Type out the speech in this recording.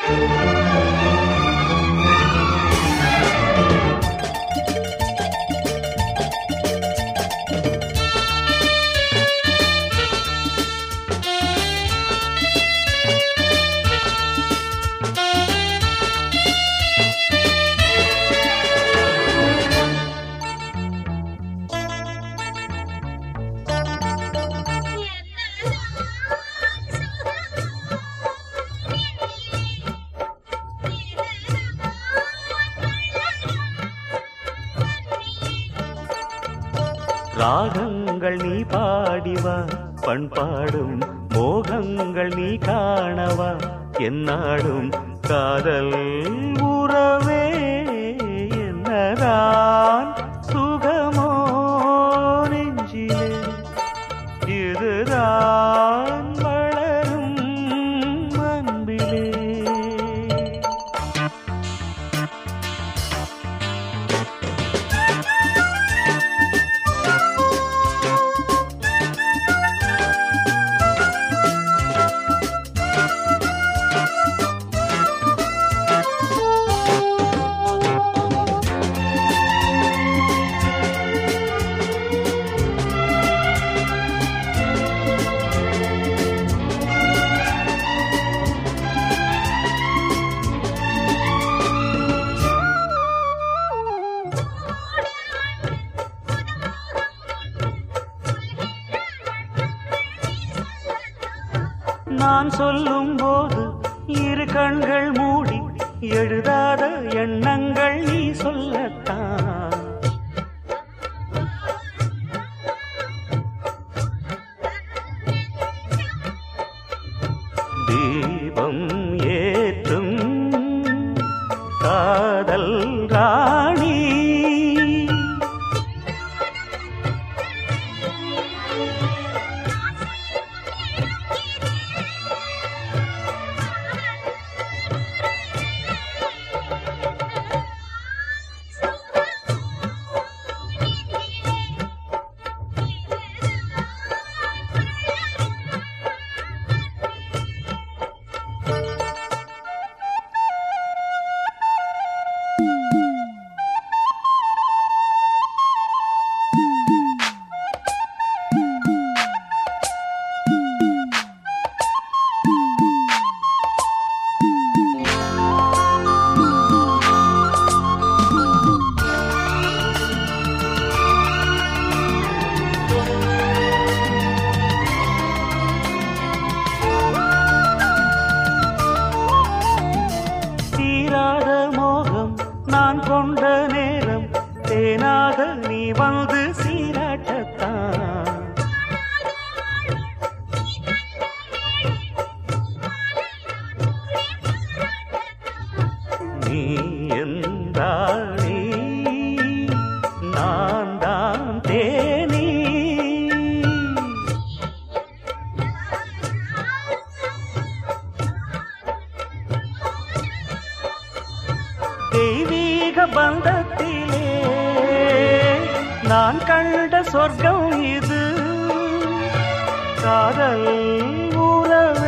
ராகங்கள் நீ பாடிவா பண்பாடும் மோகங்கள் நீ காணவா என்னாடும் காதல் உறவே என்னதான் சுகமோ நெஞ்சிலே இதுதான் வளரும் அன்பிலே நான் சொல்லும் போது இரு கண்கள் மூடி எழுதாத எண்ணங்கள் நீ சொல்லத்தான் தீபம் ஏற்றும் காதல் ராணி தீராத மோகம் நான் கொண்ட நேரம் தேனாக நீ வந்து சீராட்டத்தான் நீ என்றாளி நான் தான் தேனி தெய்வீக பந்தத்திலே நான் கண்ட சொர்க்கம் இது காதல் உறவே